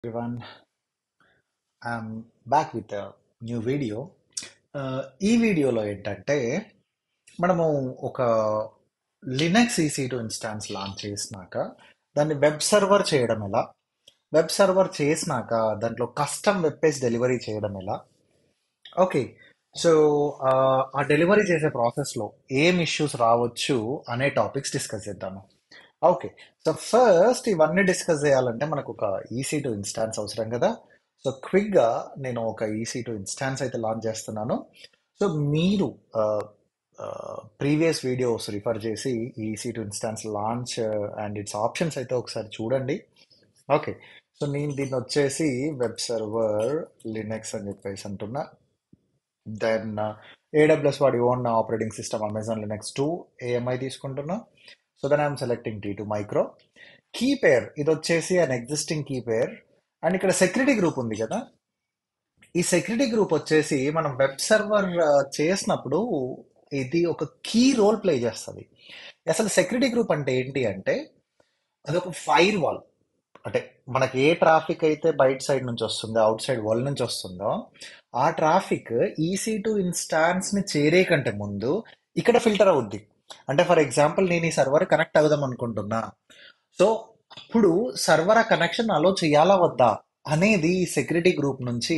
everyone. I'm back with a new video. Uh, ఈ వీడియోలో ఏంటంటే మనము ఒక Linux EC two instance launch చేసినాక దాన్ని వెబ్ సర్వర్ చేయడం ఎలా వెబ్ సర్వర్ చేసినాక దాంట్లో కస్టమ్ వెబ్ పేజ్ డెలివరీ చేయడం ఎలా ఓకే సో ఆ డెలివరీ చేసే ప్రాసెస్లో ఏం ఇష్యూస్ రావచ్చు అనే టాపిక్స్ డిస్కస్ చేద్దాము ఓకే సో ఫస్ట్ ఇవన్నీ డిస్కస్ చేయాలంటే మనకు ఒక ఈసీ టూ ఇన్స్టాన్స్ అవసరం కదా సో క్విక్గా నేను ఒక ఈసీ టూ ఇన్స్టాన్స్ అయితే లాంచ్ చేస్తున్నాను సో మీరు ప్రీవియస్ వీడియోస్ రిఫర్ చేసి EC two instance launch and its options అయితే ఒకసారి చూడండి ఓకే సో నేను దీన్ని వచ్చేసి వెబ్ సర్వర్ లినక్స్ అని చెప్పేసి అంటున్నా దెన్ ఏడబ్ల్యూఎస్ వాడి own operating system Amazon Linux two AMI తీసుకుంటున్నా so then I'm selecting T two micro key pair ఇది వచ్చేసి an existing key pair and ఇక్కడ సెక్యూరిటీ గ్రూప్ ఉంది కదా ఈ సెక్యూరిటీ గ్రూప్ వచ్చేసి మనం వెబ్ సర్వర్ చేసినప్పుడు ఇది ఒక కీ రోల్ ప్లే చేస్తుంది అసలు సెక్యూరిటీ గ్రూప్ అంటే ఏంటి అంటే అది ఒక ఫైర్ వాల్ అంటే మనకి ఏ ట్రాఫిక్ అయితే బయట సైడ్ నుంచి వస్తుందో అవుట్ సైడ్ వరల్డ్ నుంచి వస్తుందో ఆ ట్రాఫిక్ ఈసీ టు ఇన్స్టాన్స్ ని చేరే కంటే ముందు ఇక్కడ ఫిల్టర్ అవుద్ది అంటే ఫర్ ఎగ్జాంపుల్ నేను ఈ సర్వర్ కనెక్ట్ అవుదాం అనుకుంటున్నా సో అప్పుడు సర్వర్ ఆ కనెక్షన్ అలో చేయాలా వద్దా అనేది ఈ సెక్యూరిటీ గ్రూప్ నుంచి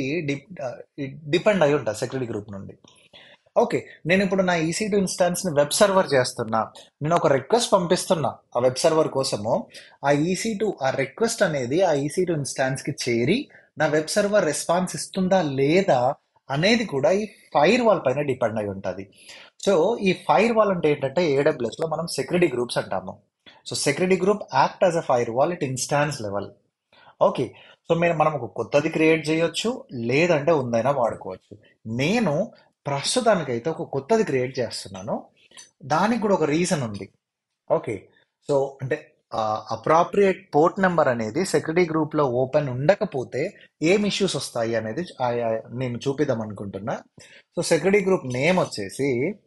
డిపెండ్ అయి ఉంటా సెక్యూరిటీ గ్రూప్ నుండి ఓకే నేను ఇప్పుడు నా ఈసీ టు ఇన్స్టాన్స్ ని వెబ్ సర్వర్ చేస్తున్నా నేను ఒక రిక్వెస్ట్ పంపిస్తున్నా ఆ వెబ్ సర్వర్ కోసము ఆ ఈసీ టు ఆ రిక్వెస్ట్ అనేది ఆ ఈసీ టు ఇన్స్టాన్స్ కి చేరి నా వెబ్ సర్వర్ రెస్పాన్స్ ఇస్తుందా లేదా అనేది కూడా ఈ ఫైర్ వాల్ పైన డిపెండ్ అయి ఉంటుంది సో ఈ ఫైర్ వాల్ అంటే ఏంటంటే ఏడబ్ల్యూఎస్ లో మనం సెక్యూరిటీ గ్రూప్స్ అంటాము so security group act as a firewall it instance level okay so మీరు మనం ఒక కొత్తది క్రియేట్ చేయొచ్చు లేదంటే ఉందైనా వాడుకోవచ్చు నేను ప్రస్తుతానికైతే ఒక కొత్తది క్రియేట్ చేస్తున్నాను దానికి కూడా ఒక రీజన్ ఉంది ఓకే సో అంటే అప్రాప్రియేట్ పోర్ట్ నెంబర్ అనేది సెక్యూరిటీ గ్రూప్ లో ఓపెన్ ఉండకపోతే ఏం ఇష్యూస్ వస్తాయి అనేది ఆ- ఆ- నేను చూపిద్దాం అనుకుంటున్నా సో సెక్యూరిటీ గ్రూప్ నేమ్ వచ్చేసి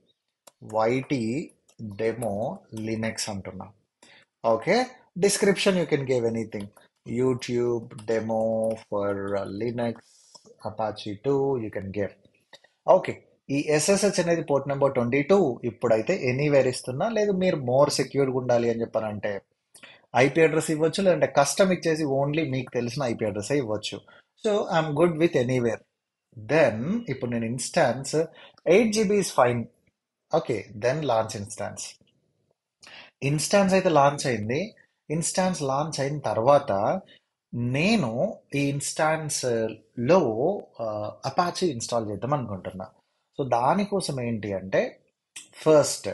వైటీ డెమో లినెక్స్ అంటున్నా okay description you can give anything YouTube demo for Linux Apache two you can give okay ఈ ఎస్ఎస్హెచ్ అనేది పోర్ట్ నెంబర్ ట్వంటీ టూ ఇప్పుడైతే ఎనీవేర్ ఇస్తున్నా లేదు మీరు మోర్ సెక్యూర్గా ఉండాలి అని చెప్పారంటే ఐపీ అడ్రస్ ఇవ్వచ్చు లేదంటే కస్టమ్ ఇచ్చేసి ఓన్లీ మీకు తెలిసిన ఐపీ అడ్రస్ ఇవ్వచ్చు so I'm good with anywhere then ఇప్పుడు నేను instance eight GB is fine okay then launch instance instance అయితే లాంచ్ అయింది ఇన్స్టాన్స్ లాంచ్ అయిన తర్వాత నేను ఈ ఇన్స్టాన్స్ లో అపాచీ ఇన్స్టాల్ చేద్దాం అనుకుంటున్నా సో దానికోసం ఏంటి అంటే first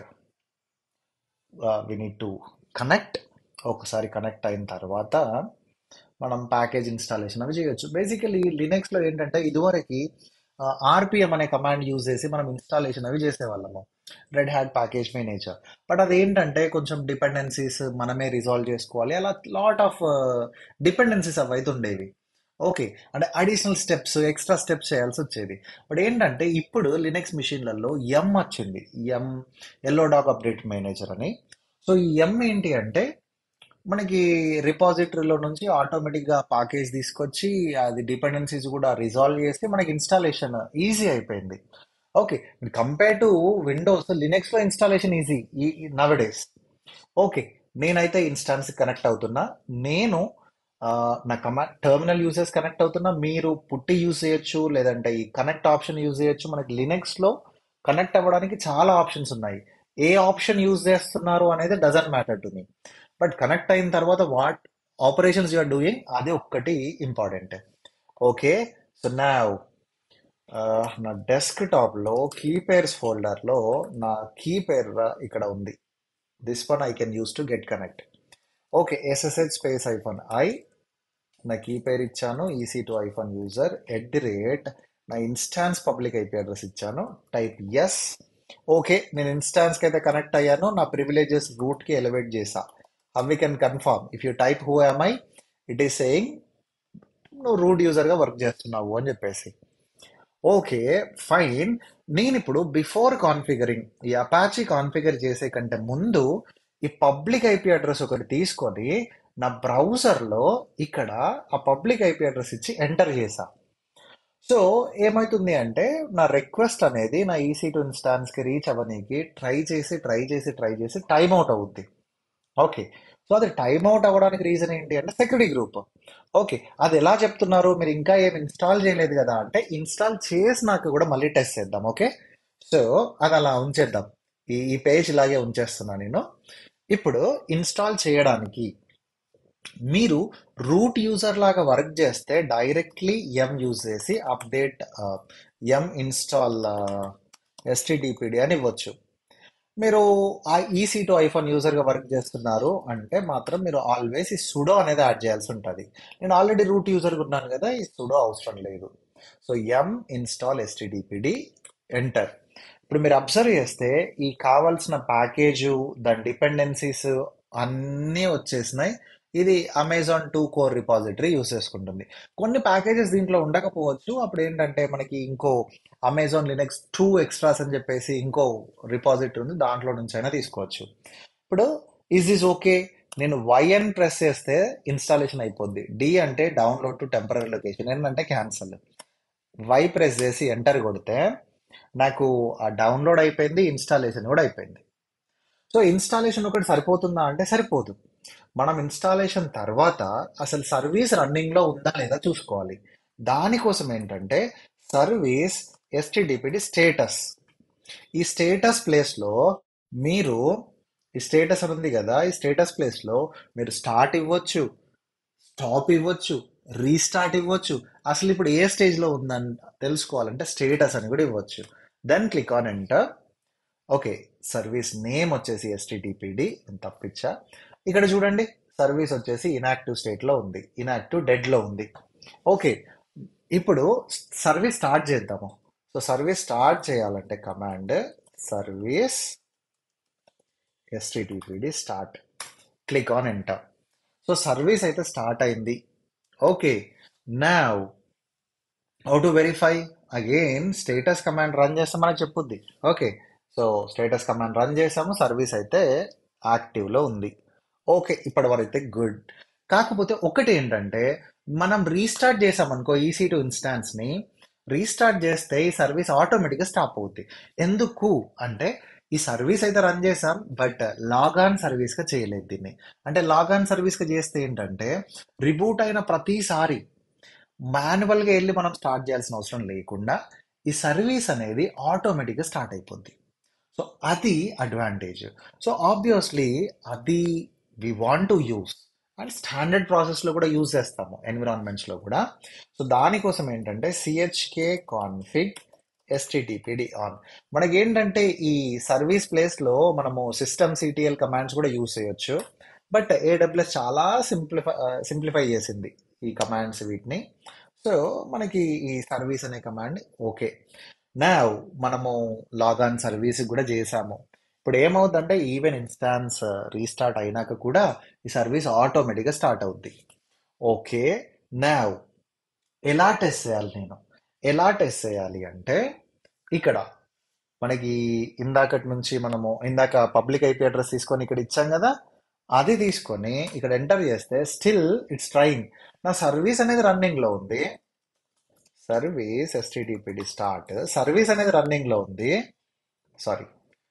we need to connect ఒకసారి కనెక్ట్ అయిన తర్వాత మనం ప్యాకేజ్ ఇన్స్టాలేషన్ అవి చేయొచ్చు బేసికలీ లినక్స్లో ఏంటంటే ఇదివరకు ఆర్పిఎం అనే కమాండ్ యూజ్ చేసి మనం ఇన్స్టాలేషన్ అవి చేసేవాళ్ళము Red Hat package manager but అదేంటంటే కొంచెం డిపెండెన్సీస్ మనమే రిజాల్వ్ చేసుకోవాలి అలా లాట్ ఆఫ్ డిపెండెన్సీస్ అవి అయితే ఉండేవి ఓకే అంటే అడిషనల్ స్టెప్స్ ఎక్స్ట్రా స్టెప్స్ చేయాల్సి వచ్చేది బట్ ఏంటంటే ఇప్పుడు లినక్స్ మిషన్లలో ఎం వచ్చింది yum yellow dog update manager అని సో ఈ ఎం ఏంటి అంటే మనకి రిపాజిటరీలో నుంచి ఆటోమేటిక్గా ప్యాకేజ్ తీసుకొచ్చి అది డిపెండెన్సీస్ కూడా రిజాల్వ్ చేసి మనకి ఇన్స్టాలేషన్ ఈజీ అయిపోయింది ఓకే కంపేర్ టు విండోస్ లినక్స్లో installation easy nowadays okay నేనైతే ఇన్స్టాన్స్ కనెక్ట్ అవుతున్నా నేను ఆ, నా కమా టెర్మినల్ యూజెస్ కనెక్ట్ అవుతున్నా మీరు పుట్టి యూజ్ చేయొచ్చు లేదంటే ఈ కనెక్ట్ ఆప్షన్ యూజ్ చేయొచ్చు మనకి లినక్స్ లో కనెక్ట్ అవ్వడానికి చాలా ఆప్షన్స్ ఉన్నాయి ఏ ఆప్షన్ యూజ్ చేస్తున్నారు అనేది doesn't matter to me but connect అయిన తర్వాత వాట్ ఆపరేషన్స్ యూఆర్ డూయింగ్ అది ఒక్కటి ఇంపార్టెంట్ ఓకే సో నా నా డెస్క్ టాప్ లో కీ పేర్స్ ఫోల్డర్ లో నా కీ పేర్ ఇక్కడ ఉంది this one I can use to get connect okay SSH space hyphen I నా కీ పేరు ఇచ్చాను EC two hyphen user at the rate నా ఇన్స్టాన్స్ పబ్లిక్ ఐపీ అడ్రస్ ఇచ్చాను టైప్ ఎస్ ఓకే నేను ఇన్స్టాన్స్ కి అయితే కనెక్ట్ అయ్యాను నా ప్రివిలేజెస్ రూట్ కి ఎలివేట్ చేసా అవి can confirm if you type who I it is saying నువ్వు రూట్ యూజర్ గా వర్క్ చేస్తున్నావు అని చెప్పేసి ఓకే ఫైన్ నేను ఇప్పుడు బిఫోర్ కాన్ఫిగరింగ్ ఈ అపాచీ కాన్ఫిగర్ చేసే కంటే ముందు ఈ పబ్లిక్ ఐపీ అడ్రస్ ఒకటి తీసుకొని నా బ్రౌజర్లో ఇక్కడ ఆ పబ్లిక్ ఐపీ అడ్రస్ ఇచ్చి ఎంటర్ చేసా సో ఏమవుతుంది అంటే నా రిక్వెస్ట్ అనేది నా ఈసీ టు ఇన్స్టాన్స్కి రీచ్ అవ్వనీకి ట్రై చేసి ట్రై చేసి ట్రై చేసి టైం అవుట్ అవుద్ది ఓకే సో అది టైం అవుట్ అవ్వడానికి రీజన్ ఏంటి అంటే సెక్యూరిటీ గ్రూప్ ఓకే అది ఎలా చెప్తున్నారు మీరు ఇంకా ఏం ఇన్స్టాల్ చేయలేదు కదా అంటే ఇన్స్టాల్ చేసినాక కూడా మళ్ళీ టెస్ట్ చేద్దాం ఓకే సో అది అలా ఉంచేద్దాం ఈ ఈ పేజ్ ఇలాగే ఉంచేస్తున్నా నేను ఇప్పుడు ఇన్స్టాల్ చేయడానికి మీరు రూట్ యూజర్ లాగా వర్క్ చేస్తే డైరెక్ట్లీ ఎం యూజ్ చేసి అప్డేట్ ఎం ఇన్స్టాల్ ఎస్టిడిపిడి అని ఇవ్వచ్చు మీరు ఆ ఈసీ టు ఐఫోన్ యూజర్గా వర్క్ చేస్తున్నారు అంటే మాత్రం మీరు ఆల్వేస్ ఈ సుడో అనేది యాడ్ చేయాల్సి ఉంటుంది నేను ఆల్రెడీ రూట్ యూజర్గా ఉన్నాను కదా ఈ సుడో అవసరం లేదు so yum install HTTPD enter ఇప్పుడు మీరు అబ్జర్వ్ చేస్తే ఈ కావాల్సిన ప్యాకేజు దాని డిపెండెన్సీస్ అన్నీ వచ్చేసినాయి ఇది Amazon two core repository use చేసుకుంటుంది కొన్ని ప్యాకేజెస్ దీంట్లో ఉండకపోవచ్చు అప్పుడు ఏంటంటే మనకి ఇంకో అమెజాన్ లినక్స్ టూ ఎక్స్ట్రాస్ అని చెప్పేసి ఇంకో రిపాజిటరీ ఉంది దాంట్లో నుంచి అయినా తీసుకోవచ్చు ఇప్పుడు ఈజ్ దిస్ ఓకే నేను వైఎన్ ప్రెస్ చేస్తే ఇన్స్టాలేషన్ అయిపోద్ది డి అంటే డౌన్లోడ్ టు టెంపరీ లొకేషన్ ఏంటంటే క్యాన్సల్ వై ప్రెస్ చేసి ఎంటర్ కొడితే నాకు ఆ డౌన్లోడ్ అయిపోయింది ఇన్స్టాలేషన్ కూడా అయిపోయింది సో ఇన్స్టాలేషన్ ఒకటి సరిపోతుందా అంటే సరిపోదు మనం ఇన్స్టాలేషన్ తర్వాత అసలు సర్వీస్ రన్నింగ్ లో ఉందా లేదా చూసుకోవాలి దానికోసం ఏంటంటే సర్వీస్ ఎస్టిడిపిడి స్టేటస్ ఈ స్టేటస్ ప్లేస్ లో మీరు ఈ స్టేటస్ అని ఉంది కదా ఈ స్టేటస్ ప్లేస్ లో మీరు స్టార్ట్ ఇవ్వచ్చు స్టాప్ ఇవ్వచ్చు రీస్టార్ట్ ఇవ్వచ్చు అసలు ఇప్పుడు ఏ స్టేజ్ లో ఉందని తెలుసుకోవాలంటే స్టేటస్ అని కూడా ఇవ్వచ్చు then click on enter okay service name వచ్చేసి ఎస్టిటిపిడి తప్పించా ఇక్కడ చూడండి సర్వీస్ వచ్చేసి ఇనాక్టివ్ స్టేట్ లో ఉంది ఇనాక్టివ్ డెడ్ లో ఉంది ఓకే ఇప్పుడు సర్వీస్ స్టార్ట్ చేద్దాము సో సర్వీస్ స్టార్ట్ చేయాలంటే command service HTTPD start click on enter so service అయితే స్టార్ట్ అయింది okay now how to verify again status command run చేస్తే మనకు చెప్పుద్ది okay so status command run చేసాము సర్వీస్ అయితే యాక్టివ్లో ఉంది ఓకే ఇప్పటి వరకు అయితే గుడ్ కాకపోతే ఒకటి ఏంటంటే మనం రీస్టార్ట్ చేసామనుకో ఈసీ టు ఇన్స్టాన్స్ని రీస్టార్ట్ చేస్తే ఈ సర్వీస్ ఆటోమేటిక్గా స్టాప్ అవుద్ది ఎందుకు అంటే ఈ సర్వీస్ అయితే రన్ చేసాం బట్ లాగ్ ఆన్ సర్వీస్గా చేయలేదు దీన్ని అంటే లాగ్ ఆన్ సర్వీస్గా చేస్తే ఏంటంటే రిబూట్ అయిన ప్రతిసారి మాన్యువల్గా వెళ్ళి మనం స్టార్ట్ చేయాల్సిన అవసరం లేకుండా ఈ సర్వీస్ అనేది ఆటోమేటిక్గా స్టార్ట్ అయిపోద్ది సో అది అడ్వాంటేజ్ సో ఆబ్వియస్లీ అది we want to use and standard ప్రాసెస్లో కూడా యూజ్ చేస్తాము ఎన్విరాన్మెంట్స్లో కూడా సో దానికోసం ఏంటంటే సిహెచ్కే కాన్ఫిగ్ ఎస్టిటిపిడి ఆన్ మనకి ఏంటంటే ఈ సర్వీస్ ప్లేస్లో మనము సిస్టమ్ సిటిఎల్ కమాండ్స్ కూడా యూజ్ చేయొచ్చు బట్ ఏడబ్ల్యూఎస్ చాలా సింప్లిఫై సింప్లిఫై చేసింది ఈ కమాండ్స్ వీటిని సో మనకి ఈ సర్వీస్ అనే కమాండ్ ఓకే నా మనము లాగాన్ సర్వీస్ కూడా చేసాము ఇప్పుడు ఏమవుతుందంటే ఈవెన్ ఇన్స్టాన్స్ రీస్టార్ట్ అయినాక కూడా ఈ సర్వీస్ ఆటోమేటిక్గా స్టార్ట్ అవుద్ది ఓకే నా ఎలా టెస్ట్ చేయాలి నేను ఎలా టెస్ట్ చేయాలి అంటే ఇక్కడ మనకి ఇందాకటి నుంచి మనము ఇందాక పబ్లిక్ ఐపీ అడ్రస్ తీసుకొని ఇక్కడ ఇచ్చాం కదా అది తీసుకొని ఇక్కడ ఎంటర్ చేస్తే స్టిల్ ఇట్స్ ట్రైంగ్ నా సర్వీస్ అనేది రన్నింగ్ లో ఉంది సర్వీస్ ఎస్టిడిపిడి స్టార్ట్ సర్వీస్ అనేది రన్నింగ్ లో ఉంది సారీ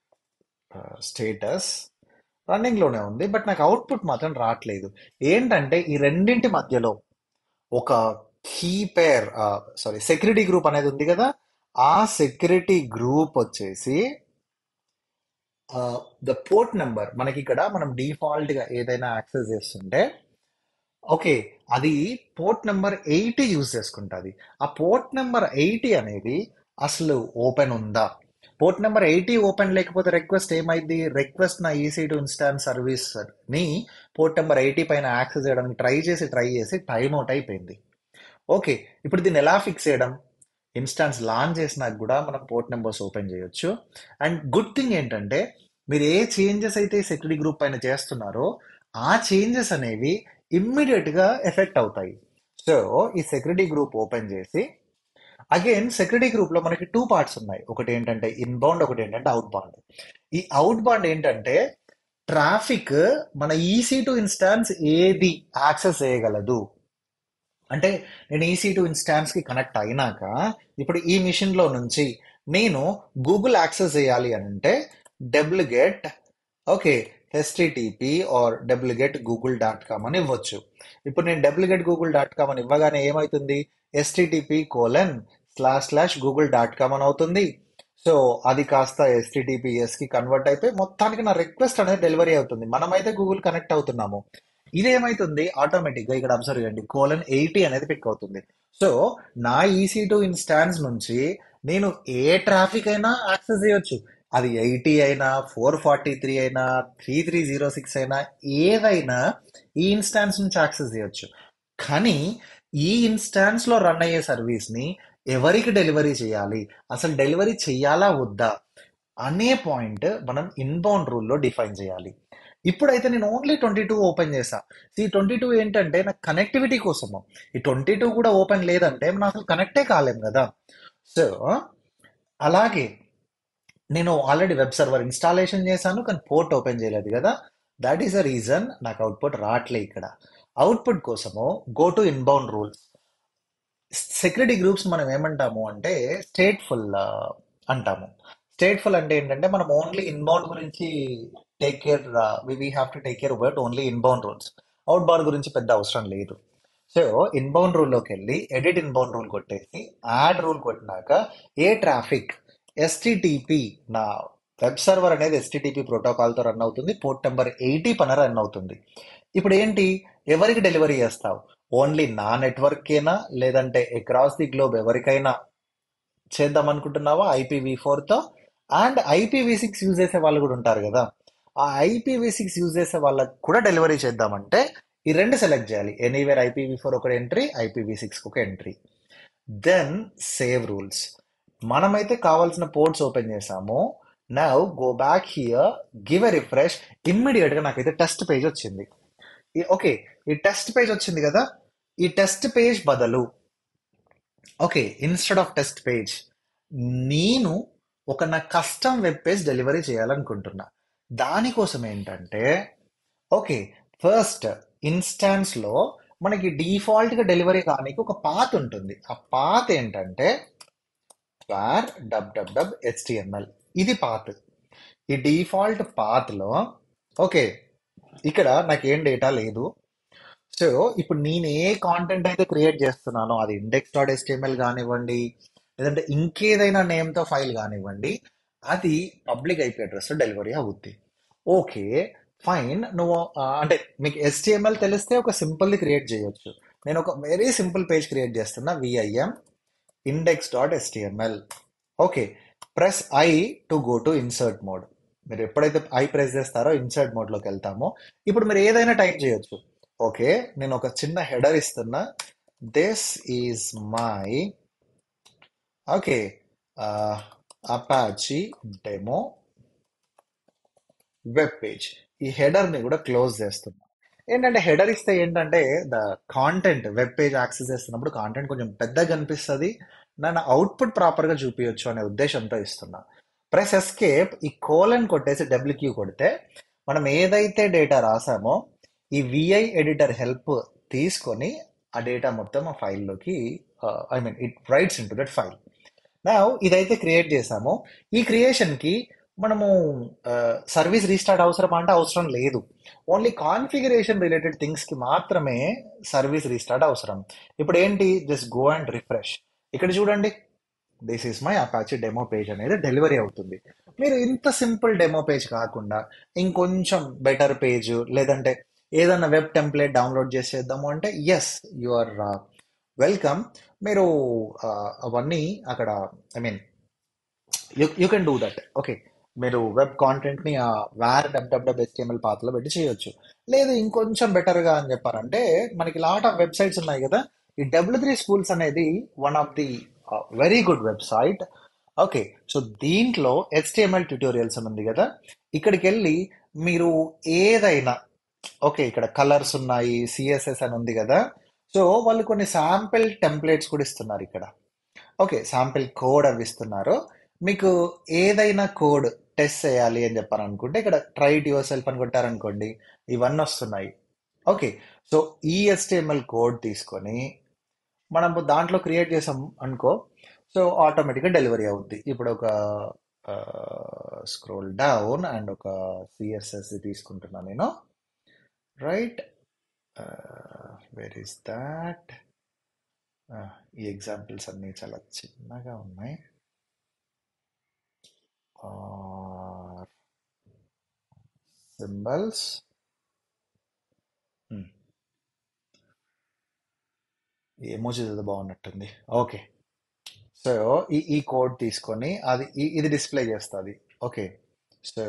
స్టేటస్ రన్నింగ్ లోనే ఉంది బట్ నాకు అవుట్పుట్ మాత్రం రావట్లేదు ఏంటంటే ఈ రెండింటి మధ్యలో ఒక key pair sorry security group అనేది ఉంది కదా ఆ సెక్యూరిటీ గ్రూప్ వచ్చేసి ద పోర్ట్ నెంబర్ మనకి ఇక్కడ మనం డిఫాల్ట్ గా ఏదైనా యాక్సెస్ చేస్తుంటే ఓకే అది పోర్ట్ నెంబర్ ఎయిటీ యూజ్ చేసుకుంటుంది ఆ పోర్ట్ నెంబర్ ఎయిటీ అనేది అసలు ఓపెన్ ఉందా పోర్ట్ నెంబర్ ఎయిటీ ఓపెన్ లేకపోతే రిక్వెస్ట్ ఏమైంది రిక్వెస్ట్ నా ఈసీ టు ఇన్స్టాన్స్ సర్వీస్ ని పోర్ట్ నెంబర్ ఎయిటీ పైన యాక్సెస్ చేయడానికి ట్రై చేసి ట్రై చేసి టైం అవుట్ అయిపోయింది ఓకే ఇప్పుడు దీన్ని ఎలా ఫిక్స్ చేయడం ఇన్స్టాన్స్ లాంచ్ చేసినాక కూడా మనం పోర్ట్ నెంబర్స్ ఓపెన్ చేయొచ్చు అండ్ గుడ్ థింగ్ ఏంటంటే మీరు ఏ చేంజెస్ అయితే సెక్యూరిటీ గ్రూప్ పైన చేస్తున్నారో ఆ చేంజెస్ అనేవి ఇమ్మీడియట్ గా ఎఫెక్ట్ అవుతాయి సో ఈ సెక్యూరిటీ గ్రూప్ ఓపెన్ చేసి అగైన్ సెక్యూరిటీ గ్రూప్ లో మనకి టూ పార్ట్స్ ఉన్నాయి ఒకటి ఏంటంటే ఇన్బౌండ్ ఒకటి ఏంటంటే అవుట్ బాండ్ ఈ అవుట్ బాండ్ ఏంటంటే ట్రాఫిక్ మన ఈసీ టు ఇన్స్టాన్స్ ఏది యాక్సెస్ చేయగలదు అంటే నేను ఈసీ టు ఇన్స్టాన్స్ కి కనెక్ట్ అయినాక ఇప్పుడు ఈ మిషన్ లో నుంచి నేను గూగుల్ యాక్సెస్ చేయాలి అని అంటే డబ్ల్యూగెట్ okay HTTP are డబ్ల్యూగెట్ Google dot com అని ఇవ్వచ్చు ఇప్పుడు నేను డబ్ల్యూగెట్ గూగుల్ డాట్ కామ్ అని ఇవ్వగానే ఏమవుతుంది HTTP colon slash slash Google dot com అని అవుతుంది సో అది కాస్త ఎస్టిటిపిఎస్ కి కన్వర్ట్ అయిపోయి మొత్తానికి నా రిక్వెస్ట్ అనేది డెలివరీ అవుతుంది మనమైతే గూగుల్ కనెక్ట్ అవుతున్నాము ఇదేమైతుంది ఆటోమేటిక్ గా ఇక్కడ అబ్జర్వ్ చేయండి కోలన్ ఎయిటీ అనేది పిక్ అవుతుంది సో నా ఈసీ టు ఇన్స్టాన్స్ నుంచి నేను ఏ ట్రాఫిక్ అయినా యాక్సెస్ చేయొచ్చు అది ఎయిటీ అయినా ఫోర్ ఫార్టీ త్రీ అయినా త్రీ త్రీ జీరో సిక్స్ అయినా ఏదైనా ఈ ఇన్స్టాన్స్ నుంచి యాక్సెస్ చేయొచ్చు కానీ ఈ ఇన్స్టాన్స్ లో రన్ అయ్యే సర్వీస్ ని ఎవరికి డెలివరీ చేయాలి అసలు డెలివరీ చెయ్యాలా వద్దా అనే పాయింట్ మనం ఇన్బౌండ్ రూల్లో డిఫైన్ చేయాలి ఇప్పుడైతే నేను ఓన్లీ ట్వంటీ టూ ఓపెన్ చేసా ఈ ట్వంటీ టూ ఏంటంటే నాకు కనెక్టివిటీ కోసము ఈ ట్వంటీ టూ కూడా ఓపెన్ లేదంటే మనం అసలు కనెక్టే కాలేం కదా సో అలాగే నేను ఆల్రెడీ వెబ్ సర్వర్ ఇన్స్టాలేషన్ చేశాను కానీ పోర్ట్ ఓపెన్ చేయలేదు కదా దాట్ ఈస్ ద రీజన్ నాకు అవుట్పుట్ రావట్లే ఇక్కడ అవుట్పుట్ కోసము go to inbound rules security groups మనం ఏమంటాము అంటే స్టేట్ఫుల్ అంటాము స్టేట్ఫుల్ అంటే ఏంటంటే మనం ఓన్లీ ఇన్బౌండ్ గురించి take care we have to take care about only inbound rules outbound గురించి పెద్ద అవసరం లేదు సో ఇన్బౌండ్ రూల్లోకి వెళ్ళి ఎడిట్ ఇన్బౌండ్ రూల్ కొట్టేసి యాడ్ రూల్ కొట్టినాక ఏ ట్రాఫిక్ ఎస్టిటిపి నా వెబ్ సర్వర్ అనేది ఎస్టిటిపి ప్రోటోకాల్తో రన్ అవుతుంది పోర్ట్ నెంబర్ ఎయిటీ పైన రన్ అవుతుంది ఇప్పుడు ఏంటి ఎవరికి డెలివరీ చేస్తావు ఓన్లీ నా నెట్వర్కేనా లేదంటే అక్రాస్ ది గ్లోబ్ ఎవరికైనా చేద్దాం అనుకుంటున్నావా ఐపీవీ తో అండ్ ఐపీవీ సిక్స్ యూజ్ చేసే వాళ్ళు కూడా ఉంటారు కదా ఆ ఐపీవీ సిక్స్ యూజ్ చేసే వాళ్ళకి కూడా డెలివరీ చేద్దామంటే ఈ రెండు సెలెక్ట్ చేయాలి ఎనీవేర్ ఐపీవీ ఫోర్ ఒక ఎంట్రీ ఐపీవీ సిక్స్ ఒక ఎంట్రీ దెన్ సేవ్ రూల్స్ మనమైతే కావాల్సిన పోర్ట్స్ ఓపెన్ చేసాము now go back here give a refresh immediate గా నాకైతే టెస్ట్ పేజ్ వచ్చింది ఓకే ఈ టెస్ట్ పేజ్ వచ్చింది కదా ఈ టెస్ట్ పేజ్ బదులు okay instead of test page నేను ఒక నా కస్టమ్ వెబ్ పేజ్ డెలివరీ చేయాలనుకుంటున్నా దానికోసం ఏంటంటే ఓకే ఫస్ట్ ఇన్స్టాన్స్ లో మనకి డిఫాల్ట్ గా డెలివరీ కానీ ఒక పాత్ ఉంటుంది ఆ పాత్ ఏంటంటే స్వార్ డబ్ డబ్ డబ్ హెచ్టిఎంఎల్ ఇది పాత్ ఈ డిఫాల్ట్ పాత్ లో ఓకే ఇక్కడ నాకు ఏం డేటా లేదు సో ఇప్పుడు నేను ఏ కాంటెంట్ అయితే క్రియేట్ చేస్తున్నానో అది ఇండెక్స్ డాట్ ఎస్టిఎంఎల్ కానివ్వండి లేదంటే ఇంకేదైనా నేమ్తో ఫైల్ కానివ్వండి అది పబ్లిక్ ఐపీ అడ్రస్ డెలివరీ అవుద్ది ఓకే ఫైన్ నువ్వు ఆ, అంటే మీకు ఎస్టిఎంఎల్ తెలిస్తే ఒక సింపుల్ది క్రియేట్ చేయొచ్చు నేను ఒక వెరీ సింపుల్ పేజ్ క్రియేట్ చేస్తున్నా VIM index dot HTML okay press I to go to insert mode మీరు ఎప్పుడైతే ఐ ప్రెస్ చేస్తారో ఇన్సర్ట్ మోడ్లోకి వెళ్తామో ఇప్పుడు మీరు ఏదైనా టైప్ చేయొచ్చు ఓకే నేను ఒక చిన్న హెడర్ ఇస్తున్నా this is my okay Apache demo web page ఈ హెడర్ ని కూడా క్లోజ్ చేస్తున్నా ఏంటంటే హెడర్ ఇస్తే ఏంటంటే the content web page access చేస్తున్నప్పుడు కాంటెంట్ కొంచెం పెద్దగా కనిపిస్తుంది నన్ను అవుట్పుట్ ప్రాపర్ గా చూపించచ్చు అనే ఉద్దేశంతో ఇస్తున్నా ప్రెస్ ఎస్కేప్ ఈ కోలన్ కొట్టేసి డబ్ల్యూక్యూ కొడితే మనం ఏదైతే డేటా రాసామో ఈ విఐ ఎడిటర్ హెల్ప్ తీసుకొని ఆ డేటా మొత్తం ఆ ఫైల్లోకి I mean it writes into that file నా ఇదైతే క్రియేట్ చేసామో ఈ క్రియేషన్ కి మనము సర్వీస్ రీస్టార్ట్ అవసరం అంటే అవసరం లేదు ఓన్లీ కాన్ఫిగరేషన్ రిలేటెడ్ థింగ్స్ కి మాత్రమే సర్వీస్ రీస్టార్ట్ అవసరం ఇప్పుడు ఏంటి జస్ట్ గో అండ్ రిఫ్రెష్ ఇక్కడ చూడండి this is my Apache demo page అనేది డెలివరీ అవుతుంది మీరు ఇంత సింపుల్ డెమో పేజ్ కాకుండా ఇంకొంచెం బెటర్ పేజ్ లేదంటే ఏదన్నా వెబ్ టెంప్లెట్ డౌన్లోడ్ చేసేద్దాము అంటే ఎస్ యు ఆర్ వెల్కమ్ మీరు ఆ, అవన్నీ అక్కడ I mean you you can do that okay మీరు వెబ్ కాంటెంట్ ని ఆ var dub dub dub HTML పాత్రలో పెట్టి చేయొచ్చు లేదు ఇంకొంచెం బెటర్ గా అని చెప్పారంటే మనకి లాట్ ఆఫ్ వెబ్సైట్స్ ఉన్నాయి కదా ఈ డబ్ల్యూ త్రీ స్కూల్స్ అనేది one of the very good website okay so దీంట్లో హెచ్టిఎంఎల్ ట్యూటోరియల్స్ అని ఉంది కదా ఇక్కడికి వెళ్ళి మీరు ఏదైనా ఓకే ఇక్కడ కలర్స్ ఉన్నాయి సిఎస్ఎస్ అని ఉంది కదా సో వాళ్ళు కొన్ని శాంపిల్ టెంప్లెట్స్ కూడా ఇస్తున్నారు ఇక్కడ ఓకే శాంపిల్ కోడ్ అవి ఇస్తున్నారు మీకు ఏదైనా కోడ్ టెస్ట్ చేయాలి అని చెప్పాను అనుకుంటే ఇక్కడ ట్రై టు యువర్ సెల్ఫ్ అని కొట్టారనుకోండి ఇవన్నీ వస్తున్నాయి ఓకే సో ఈ ఎస్టిఎంఎల్ కోడ్ తీసుకొని మనం దాంట్లో క్రియేట్ చేసాం అనుకో సో ఆటోమేటిక్గా డెలివరీ అవుద్ది ఇప్పుడు ఒక స్క్రోల్ డౌన్ అండ్ ఒక సిఎస్ఎస్ తీసుకుంటున్నాను నేను రైట్ వేర్ ఈస్ దాట్ ఈ ఎగ్జాంపుల్స్ అన్నీ చాలా చిన్నగా ఉన్నాయి సింబల్స్ ఎమోజీ ఏదో బాగున్నట్టుంది ఓకే సో ఈ ఈ కోడ్ తీసుకొని అది ఈ- ఇది డిస్ప్లే చేస్తుంది ఓకే సో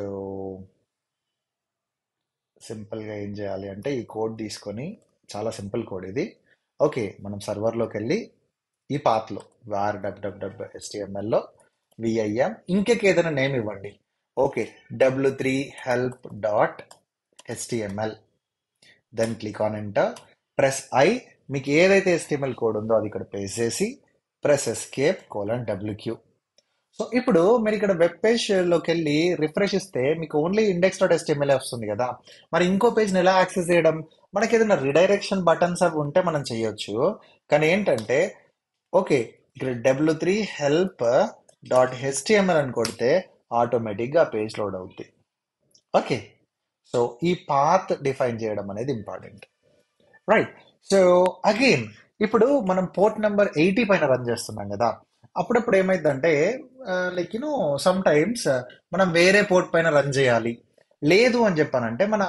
సింపుల్గా ఏం చేయాలి అంటే ఈ కోడ్ తీసుకొని చాలా సింపుల్ కోడ్ ఇది ఓకే మనం సర్వర్లోకి వెళ్ళి ఈ పాత్లో వార్ డబ్ డబ్ డబ్ ఎస్టిఎంఎల్లో విఐఎం ఇంకెక్ ఏదైనా నేమ్ ఇవ్వండి okay W three help dot HTML then click on enter press I మీకు ఏదైతే ఎస్టిఎంఎల్ కోడ్ ఉందో అది ఇక్కడ పేస్ట్ చేసి press escape colon WQ so ఇప్పుడు మీరు ఇక్కడ వెబ్ పేజ్ లోకి వెళ్ళి రిఫ్రెష్ ఇస్తే మీకు ఓన్లీ ఇండెక్స్ డాట్ ఎస్టిఎంఎల్ వస్తుంది కదా మరి ఇంకో పేజ్ని ఎలా యాక్సెస్ చేయడం మనకి ఏదైనా రిడైరెక్షన్ బటన్స్ అవి ఉంటే మనం చేయొచ్చు కానీ ఏంటంటే ఓకే ఇక్కడ W three help dot HTML అని కొడితే ఆటోమేటిక్గా పేజ్ లోడ్ అవుద్ది ఓకే సో ఈ పాత్ డిఫైన్ చేయడం అనేది ఇంపార్టెంట్ రైట్ సో అగైన్ ఇప్పుడు మనం పోర్ట్ నెంబర్ ఎయిటీ పైన రన్ చేస్తున్నాం కదా అప్పుడప్పుడు ఏమైందంటే లైక్ యూనో సమ్ టైమ్స్ మనం వేరే పోర్ట్ పైన రన్ చేయాలి లేదు అని చెప్పానంటే మన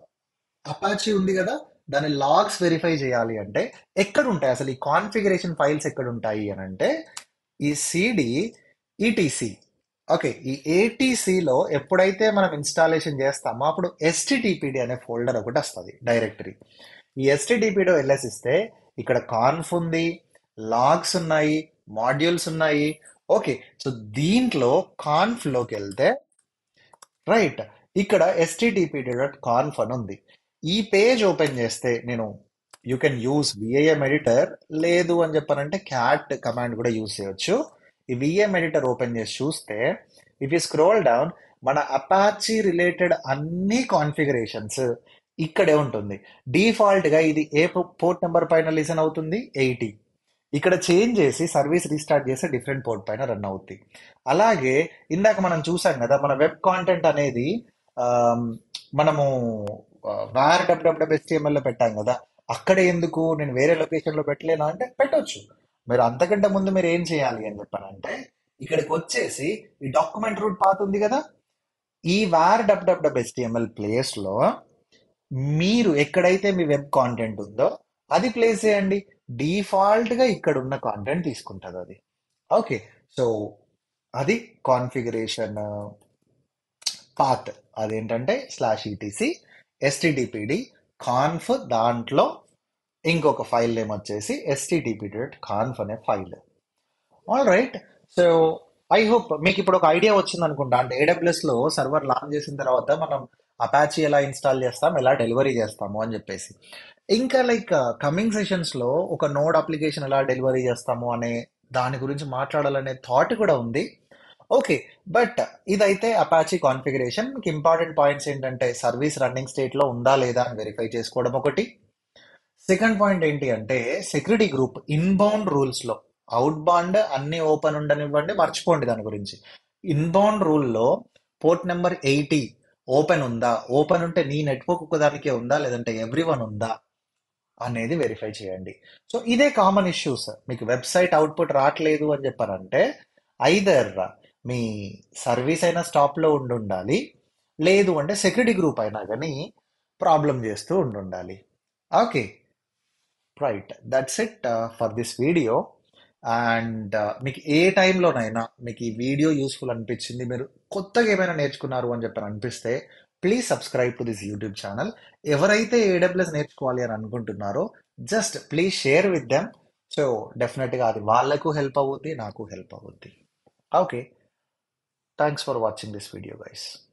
అపాచీ ఉంది కదా దాని లాగ్స్ వెరిఫై చేయాలి అంటే ఎక్కడ ఉంటాయి అసలు ఈ కాన్ఫిగరేషన్ ఫైల్స్ ఎక్కడ ఉంటాయి అని అంటే ఈ సిడి ఈటీసీ ఓకే ఈ ఏటీసీలో ఎప్పుడైతే మనం ఇన్స్టాలేషన్ చేస్తామో అప్పుడు ఎస్టిటిపిడి అనే ఫోల్డర్ ఒకటి వస్తుంది డైరెక్టరీ ఈ ఎస్టిటిపిడి వెళ్ళేసి ఇస్తే ఇక్కడ కాన్ఫ్ ఉంది లాగ్స్ ఉన్నాయి మాడ్యూల్స్ ఉన్నాయి ఓకే సో దీంట్లో కాన్ఫ్ లోకి వెళ్తే రైట్ ఇక్కడ ఎస్టిటిపిడి డాట్ కాన్ఫ్ అని ఉంది ఈ పేజ్ ఓపెన్ చేస్తే నేను you can use VIM editor లేదు అని చెప్పానంటే క్యాట్ కమాండ్ కూడా యూస్ చేయొచ్చు ఈ విఎం ఎడిటర్ ఓపెన్ చేసి చూస్తే ఇఫ్ యూ స్క్రోల్ డౌన్ మన అపాచీ రిలేటెడ్ అన్ని కాన్ఫిగరేషన్స్ ఇక్కడే ఉంటుంది డిఫాల్ట్ గా ఇది ఏ పోర్ట్ నెంబర్ పైన లిసన్ అవుతుంది ఎయిటీ ఇక్కడ చేంజ్ చేసి సర్వీస్ రీస్టార్ట్ చేస్తే డిఫరెంట్ పోర్ట్ పైన రన్ అవుతుంది అలాగే ఇందాక మనం చూసాం కదా మన వెబ్ కాంటెంట్ అనేది ఆమ్, మనము వార్ డబ్ల్యూడబ్ల్యూఎస్టిఎంఎల్ లో పెట్టాం కదా అక్కడ ఎందుకు నేను వేరే లొకేషన్ లో పెట్టలేనా అంటే పెట్టొచ్చు మీరు అంతకంటే ముందు మీరు ఏం చేయాలి అని చెప్పానంటే ఇక్కడికి వచ్చేసి ఈ డాక్యుమెంట్ రూట్ పాత్ ఉంది కదా ఈ వార్ డబ్ల్యూడబ్ల్యూఎస్టిఎంఎల్ ప్లేస్ లో మీరు ఎక్కడైతే మీ వెబ్ కాంటెంట్ ఉందో అది ప్లేస్ చేయండి డిఫాల్ట్ గా ఇక్కడ ఉన్న కాంటెంట్ తీసుకుంటుంది అది ఓకే సో అది కాన్ఫిగరేషన్ పాత్ అదేంటంటే స్లాష్ ఈటీసీ ఎస్టిడిపిడి కాన్ఫ్ దాంట్లో ఇంకొక ఫైల్ నేమ్ వచ్చేసి ఎస్టిడిపిడి డాట్ కాన్ఫ్ అనే file all right so I hope మీకు ఇప్పుడు ఒక ఐడియా వచ్చింది అనుకుంటా అంటే ఏడబ్ల్యూఎస్ లో సర్వర్ లాంచ్ చేసిన తర్వాత మనం అపాచీ ఎలా ఇన్స్టాల్ చేస్తాం ఎలా డెలివరీ చేస్తాము అని చెప్పేసి ఇంకా లైక్ కమింగ్ సెషన్స్ లో ఒక నోడ్ అప్లికేషన్ ఎలా డెలివరీ చేస్తాము అనే దాని గురించి మాట్లాడాలనే థాట్ కూడా ఉంది ఓకే బట్ ఇదైతే అపాచీ కాన్ఫిగరేషన్ మీకు ఇంపార్టెంట్ పాయింట్స్ ఏంటంటే సర్వీస్ రన్నింగ్ స్టేట్ లో ఉందా లేదా అని వెరిఫై చేసుకోవడం ఒకటి సెకండ్ పాయింట్ ఏంటి అంటే సెక్యూరిటీ గ్రూప్ ఇన్బౌండ్ రూల్స్ లో అవుట్ బాండ్ అన్ని ఓపెన్ ఉండనివ్వండి మర్చిపోండి దాని గురించి ఇన్బౌండ్ రూల్లో పోర్ట్ నెంబర్ ఎయిటీ ఓపెన్ ఉందా ఓపెన్ ఉంటే నీ నెట్వర్క్ ఒకదానికే ఉందా లేదంటే ఎవ్రీ వన్ ఉందా అనేది వెరిఫై చేయండి సో ఇదే కామన్ ఇష్యూస్ మీకు వెబ్సైట్ అవుట్పుట్ రావట్లేదు అని చెప్పారంటే ఐదర్ మీ సర్వీస్ అయినా స్టాప్ లో ఉండి ఉండాలి లేదు అంటే సెక్యూరిటీ గ్రూప్ అయినా కానీ ప్రాబ్లం చేస్తూ ఉండి ఉండాలి okay right that's it for this video and మీకు ఏ టైంలోనైనా మీకు ఈ వీడియో యూస్ఫుల్ అనిపించింది మీరు కొత్తగా ఏమైనా నేర్చుకున్నారు అని చెప్పి అనిపిస్తే please subscribe to this YouTube channel ఎవరైతే ఏడబ్ల్యూఎస్ నేర్చుకోవాలి అని అనుకుంటున్నారో just please share with them so డెఫినెట్గా అది వాళ్ళకు హెల్ప్ అవుద్ది నాకు హెల్ప్ అవుద్ది okay thanks for watching this video guys